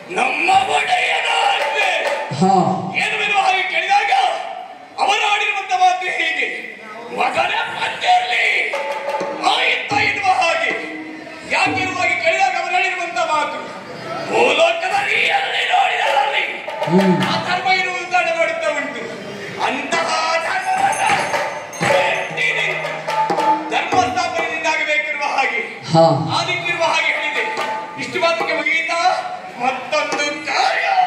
ನಮ್ಮ ಒಡೆಯನ ಆಜ್ಞೆ ಹಾ ಏನು ಎನ್ನುವ ಹಾಗೆ ಕೇಳಿದಾಗ ಅವರ ಆಡಿರುವಂತ ಮಾತು ಹೀಗೆ ಮಗನ ಬಂದಿರಲಿ ಆಯಿತ ಎನ್ನುವ ಹಾಗೆ ಯಾಕೆ ಎನ್ನುವ ಹಾಗೆ ಕೇಳಿದಾಗ ಅವರು ಹೇಳಿರುವಂತ ಮಾತು ಭೂಲೋಕದಲ್ಲಿ ಎಲ್ಲಿ ನೋಡಿದಲ್ಲಿ ಹ್ಮ್ ಆ ಧರ್ಮ ಇರುವುದು ತಾಣ ಮಾಡುತ್ತಾ ಉಂಟು ಅಂತಹ ಧರ್ಮವನ್ನ ಎತ್ತಿ ನಿಂತು ಧರ್ಮ ಸ್ಥಾಪನೆಯಿಂದಾಗಬೇಕಿರುವ ಹಾಗೆ ಹಾ ಆದಿಕ್ಕಿರುವ ಹಾಗೆ ಹೇಳಿದೆ ಇಷ್ಟು ಮಾತ್ರಕ್ಕೆ ಮುಗಿಯಿತಾ ಮತ್ತೊಂದು ಕಾರ್ಯ